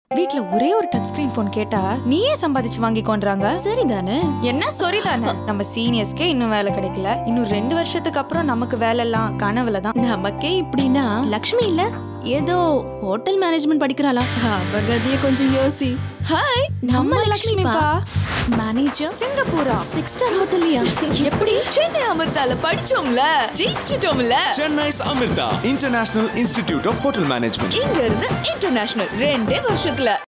வீட்ல ஒரே ஒரு டச் ஸ்கிரீன் போன் கேட்டா நீயே சம்பாதிச்சு வாங்கிக்கோன்றாங்க சரிதானே என்ன சொரிதானே நம்ம சீனியர்ஸ்க்கே இன்னும் வேலை கிடைக்கல இன்னும் ரெண்டு வருஷத்துக்கு அப்புறம் நமக்கு வேலை எல்லாம் கனவுல தான் நமக்கே இப்படின்னா லக்ஷ்மி இல்ல ஏதோ ஹோட்டல் மேனேஜ்மெண்ட் படிக்கிறாளா அவ கதிய கொஞ்சம் யோசி ஹாய் நம்ம லக்ஷ்மிப்பா மேனேஜர் சிங்கப்பூரா சிக்ஸ் ஸ்டார் ஹோட்டல்லையா எப்படி Chennai அமிர்தால படிச்சோம்ல ஜெயிச்சிட்டோம்ல Chennai's Amrita International Institute of Hotel Management. இங்க இருந்து இன்டர்நேஷனல் ரெண்டே வருஷத்துல